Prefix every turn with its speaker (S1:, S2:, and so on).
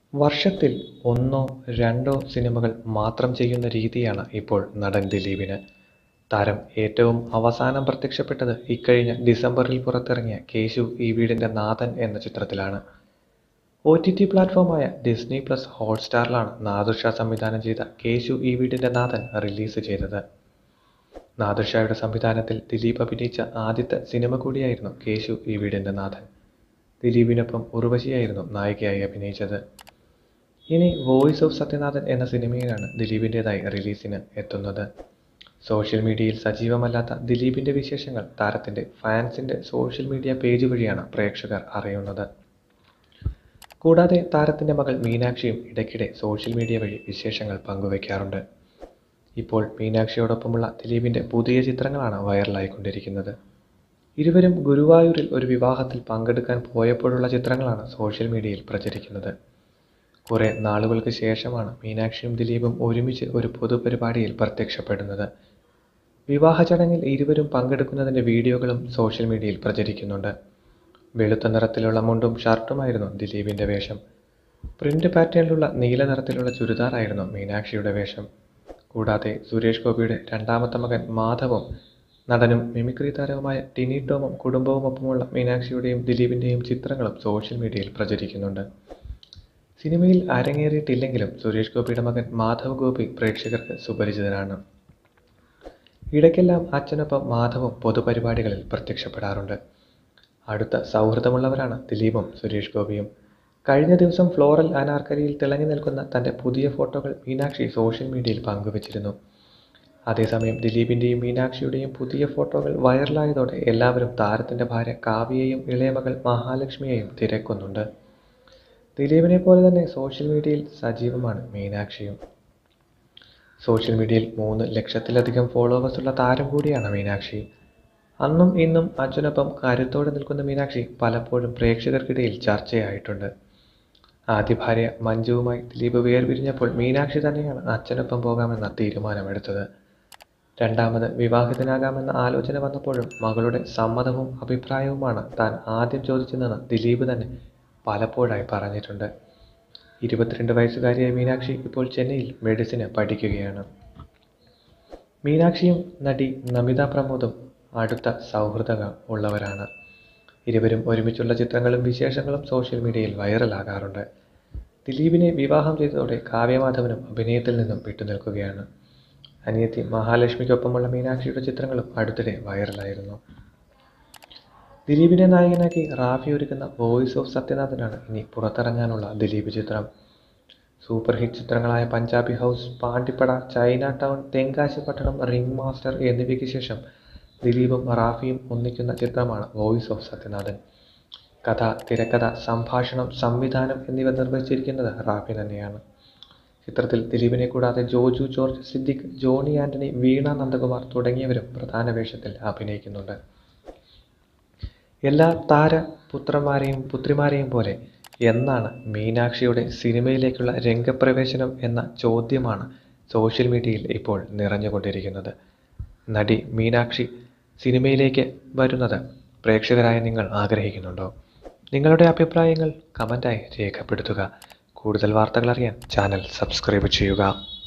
S1: വർഷത്തിൽ ഒന്നോ രണ്ടോ സിനിമകൾ മാത്രം ചെയ്യുന്ന രീതിയാണ് ഇപ്പോൾ നടൻ ദിലീപിന്. താരം ഏറ്റവും അവസാനം പ്രത്യക്ഷപ്പെട്ടത് ഇക്കഴിഞ്ഞ ഡിസംബറിൽ പുറത്തിറങ്ങിയ കേശു ഈ വീടിന്റെ നാഥൻ എന്ന ചിത്രത്തിലാണ്. ഒടിടി പ്ലാറ്റ്ഫോമായ ഡിസ്നി പ്ലസ് ഹോട്ട്സ്റ്റാറിലാണ് നാദിർ ഷാ സംവിധാനം ചെയ്ത കേശു ഈ വീടിന്റെ നാഥൻ റിലീസ് ചെയ്തത്. നാദിർ ഷായുടെ സംവിധാനത്തിൽ ദിലീപ് അഭിനയിച്ച ആദ്യത്തെ സിനിമ കൂടിയായിരുന്നു കേശു ഈ വീടിന്റെ നാഥൻ. ദിലീപിനൊപ്പം ഉർവശിയായിരുന്നു നായികയായി അഭിനയിച്ചത്. ഇനി വോയിസ് ഓഫ് സത്യനാഥൻ എന്ന സിനിമയാണ് ദിലീപിന്റേതായി റിലീസിന് എത്തുന്നത്. സോഷ്യൽ മീഡിയയിൽ സജീവമല്ലാത്ത ദിലീപിന്റെ വിശേഷങ്ങൾ താരത്തിന്റെ ഫാൻസിന്റെ സോഷ്യൽ മീഡിയ പേജ് വഴിയാണ് പ്രേക്ഷകർ അറിയുന്നത്. കൂടാതെ താരത്തിന്റെ മകൾ മീനാക്ഷിയും ഇടയ്ക്കിടെ സോഷ്യൽ മീഡിയ വഴി വിശേഷങ്ങൾ പങ്കുവയ്ക്കാറുണ്ട്. ഇപ്പോൾ മീനാക്ഷിയോടൊപ്പമുള്ള ദിലീപിന്റെ പുതിയ ചിത്രങ്ങളാണ് വൈറലായിക്കൊണ്ടിരിക്കുന്നത്. ഇരുവരും ഗുരുവായൂരിൽ ഒരു വിവാഹത്തിൽ പങ്കെടുക്കാൻ പോയപ്പോഴുള്ള ചിത്രങ്ങളാണ് സോഷ്യൽ മീഡിയയിൽ പ്രചരിക്കുന്നത്. കുറെ നാളുകൾക്ക് ശേഷമാണ് മീനാക്ഷിയും ദിലീപും ഒരുമിച്ച് ഒരു പൊതുപരിപാടിയിൽ പ്രത്യക്ഷപ്പെടുന്നത്. വിവാഹ ചടങ്ങിൽ ഇരുവരും പങ്കെടുക്കുന്നതിന്റെ വീഡിയോകളും സോഷ്യൽ മീഡിയയിൽ പ്രചരിക്കുന്നുണ്ട്. വെളുത്ത നിറത്തിലുള്ള മുണ്ടും ഷർട്ടുമായിരുന്നു ദിലീപിന്റെ വേഷം. പ്രിന്റ് പാറ്റേണിലുള്ള നീല നിറത്തിലുള്ള ചുരിദാറായിരുന്നു മീനാക്ഷിയുടെ വേഷം. കൂടാതെ സുരേഷ് ഗോപിയുടെ രണ്ടാമത്തെ മകൻ മാധവും നടനും മിമിക്രി താരവുമായ ടിനി ടോമും കുടുംബവുമൊപ്പമുള്ള മീനാക്ഷിയുടെയും ദിലീപിന്റെയും ചിത്രങ്ങളും സോഷ്യൽ മീഡിയയിൽ പ്രചരിക്കുന്നുണ്ട്. സിനിമയിൽ അരങ്ങേറിയിട്ടില്ലെങ്കിലും സുരേഷ് ഗോപിയുടെ മകൻ മാധവ് ഗോപി പ്രേക്ഷകർക്ക് സുപരിചിതനാണ്. ഇടയ്ക്കെല്ലാം അച്ഛനൊപ്പം മാധവും പൊതുപരിപാടികളിൽ പ്രത്യക്ഷപ്പെടാറുണ്ട്. അടുത്ത സൗഹൃദമുള്ളവരാണ് ദിലീപും സുരേഷ് ഗോപിയും. കഴിഞ്ഞ ദിവസം ഫ്ലോറൽ അനാർക്കലിയിൽ തിളങ്ങി നിൽക്കുന്ന തന്റെ പുതിയ ഫോട്ടോകൾ മീനാക്ഷി സോഷ്യൽ മീഡിയയിൽ പങ്കുവച്ചിരുന്നു. അതേസമയം ദിലീപിന്റെയും മീനാക്ഷിയുടെയും പുതിയ ഫോട്ടോകൾ വൈറലായതോടെ എല്ലാവരും താരത്തിന്റെ ഭാര്യ കാവ്യയെയും ഇളയ മകൾ മഹാലക്ഷ്മിയെയും തിരക്കുന്നുണ്ട്. ദിലീപിനെപ്പോലെ തന്നെ സോഷ്യൽ മീഡിയയിൽ സജീവമാണ് മീനാക്ഷിയും. സോഷ്യൽ മീഡിയയിൽ മൂന്ന് ലക്ഷത്തിലധികം ഫോളോവേഴ്സുള്ള താരം കൂടിയാണ് മീനാക്ഷി. അന്നും ഇന്നും അച്ഛനൊപ്പം കരുത്തോടെ നിൽക്കുന്ന മീനാക്ഷി പലപ്പോഴും പ്രേക്ഷകർക്കിടയിൽ ചർച്ചയായിട്ടുണ്ട്. ആദ്യ ഭാര്യ മഞ്ജുവുമായി ദിലീപ് വേർപിരിഞ്ഞപ്പോൾ മീനാക്ഷി തന്നെയാണ് അച്ഛനൊപ്പം പോകാമെന്ന തീരുമാനമെടുത്തത്. രണ്ടാമത് വിവാഹിതനാകാമെന്ന ആലോചന വന്നപ്പോഴും മകളുടെ സമ്മതവും അഭിപ്രായവുമാണ് താൻ ആദ്യം ചോദിച്ചതെന്ന് ദിലീപ് തന്നെ പലപ്പോഴായി പറഞ്ഞിട്ടുണ്ട്. ഇരുപത്തിരണ്ട് വയസ്സുകാരിയായ മീനാക്ഷി ഇപ്പോൾ ചെന്നൈയിൽ മെഡിസിന് പഠിക്കുകയാണ്. മീനാക്ഷിയും നടി നമിത പ്രമോദും അടുത്ത സൗഹൃദം ഉള്ളവരാണ്. ഇരുവരും ഒരുമിച്ചുള്ള ചിത്രങ്ങളും വിശേഷങ്ങളും സോഷ്യൽ മീഡിയയിൽ വൈറലാകാറുണ്ട്. ദിലീപിനെ വിവാഹം ചെയ്തതോടെ കാവ്യ മാധവനും അഭിനയത്തിൽ നിന്നും വിട്ടുനിൽക്കുകയാണ്. അനിയത്തി മഹാലക്ഷ്മിക്കൊപ്പമുള്ള മീനാക്ഷിയുടെ ചിത്രങ്ങളും അടുത്തിടെ വൈറലായിരുന്നു. ദിലീപിനെ നായകനാക്കി റാഫി ഒരുക്കുന്ന വോയിസ് ഓഫ് സത്യനാഥനാണ് ഇനി പുറത്തിറങ്ങാനുള്ള ദിലീപ് ചിത്രം. സൂപ്പർ ഹിറ്റ് ചിത്രങ്ങളായ Punjabi house, Pandippada, China town, Thenkasi Pattanam, ring master എന്നിവയ്ക്ക് ശേഷം ദിലീപും റാഫിയും ഒന്നിക്കുന്ന ചിത്രമാണ് വോയിസ് ഓഫ് സത്യനാഥൻ. കഥ, തിരക്കഥ, സംഭാഷണം, സംവിധാനം എന്നിവ നിർവഹിച്ചിരിക്കുന്നത് റാഫി തന്നെയാണ്. ചിത്രത്തിൽ ദിലീപിനെ കൂടാതെ Joju George, Siddique, Johnny Antony, Veena Nandakumar തുടങ്ങിയവരും പ്രധാന വേഷത്തിൽ അഭിനയിക്കുന്നുണ്ട്. എല്ലാ താരപുത്രന്മാരെയും പുത്രിമാരെയും പോലെ എന്നാണ് മീനാക്ഷിയുടെ സിനിമയിലേക്കുള്ള രംഗപ്രവേശനം എന്ന ചോദ്യമാണ് സോഷ്യൽ മീഡിയയിൽ ഇപ്പോൾ നിറഞ്ഞുകൊണ്ടിരിക്കുന്നത്. നടി മീനാക്ഷി സിനിമയിലേക്ക് വരുന്നത് പ്രേക്ഷകരായ നിങ്ങൾ ആഗ്രഹിക്കുന്നുണ്ടോ? നിങ്ങളുടെ അഭിപ്രായങ്ങൾ കമന്റായി രേഖപ്പെടുത്തുക. കൂടുതൽ വാർത്തകൾ അറിയാൻ ചാനൽ സബ്സ്ക്രൈബ് ചെയ്യുക.